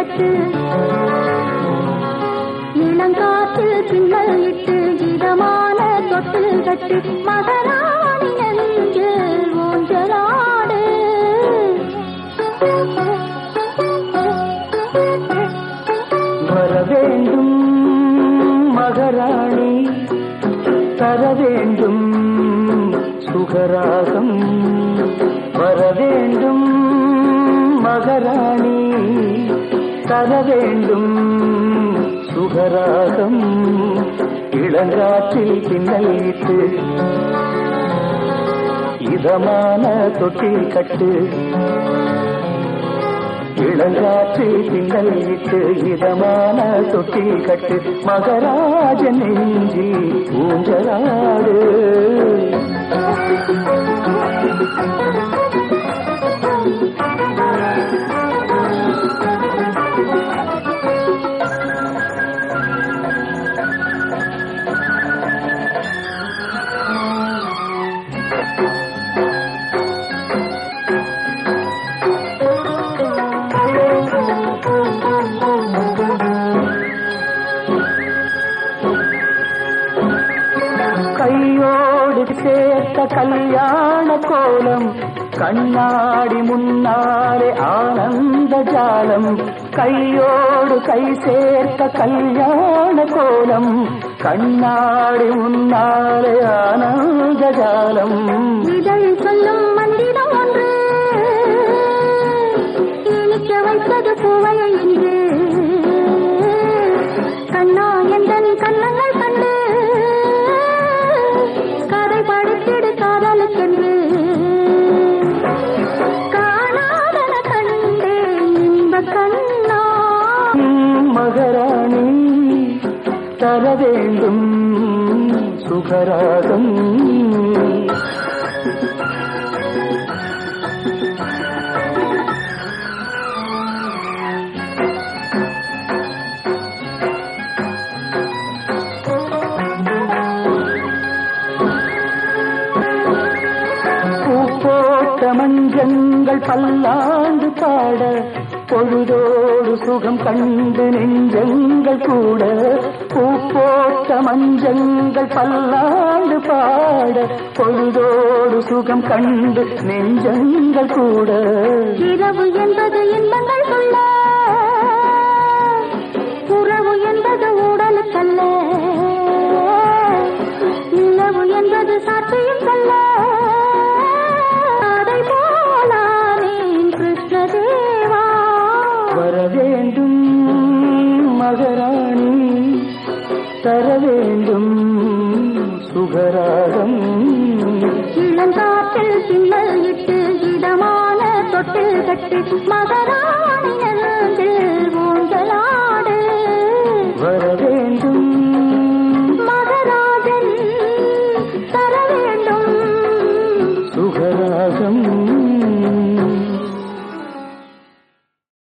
கட்டு இளங்காற்றில் பின்னல் இட்டு இதமான தொட்டில் கட்டு மகராணி நெஞ்சில் ஊஞ்சலாடு வர வேண்டும் மகராணி தர வேண்டும் சுகராகம் வர வேண்டும் மகராணி தர வேண்டும் சுகராகம் இளங்காற்றில் பின்னலிட்டு இதமான தொட்டில் கட்டு இளங்காற்றில் பின்னல் இட்டு இதமான தொட்டில் கட்டு மகராஜ நெஞ்சி ஊஞ்சலாடு கையோடு சேர்த்த கல்யாண கோலம் கண்ணாடி முன்னாலே ஆனந்த ஜாலம் கையோடு கை சேர்த்த கல்யாண கோலம் கண்ணாடி முன்னாலே ஆனந்த ஜாலம் இதழ் சொல்லும் மந்திரம் ஒன்று இனிக்க வைத்தது பூவையை இன்று கண்ணா எந்தன் கண்ணங்கள் கண்டு கதை படித்திடு காதலுக்கென்று காணாதன கண்டேன் இன்ப கண்ணா மகராணி தர வேண்டும் சுகராகம் பூப்போட்ட மஞ்சங்கள் பல்லாண்டு பாட பொழுதோடு சுகம் கண்டு நெஞ்சங்கள் கூட பூப்போட்ட மஞ்சங்கள் பல்லாண்டு பாட பொழுதோடு சுகம் கண்டு நெஞ்சங்கள் கூட இரவு என்பது இன்பங்கள் சொல்ல உறவு என்பது உடலுக்கல்ல நிலவு என்பது சாட்சியும் சொல்ல அதை போலானேன் கிருஷ்ணதேவா வர வேண்டும் மகராணி தர வேண்டும் சுகராகம் இளங்காற்றில் பின்னல் இட்டு இதமான தொட்டில் கட்டு மகராணி நெஞ்சில் ஊஞ்சலாடு வர வேண்டும் மகராஜன் தர வேண்டும் சுகராகம்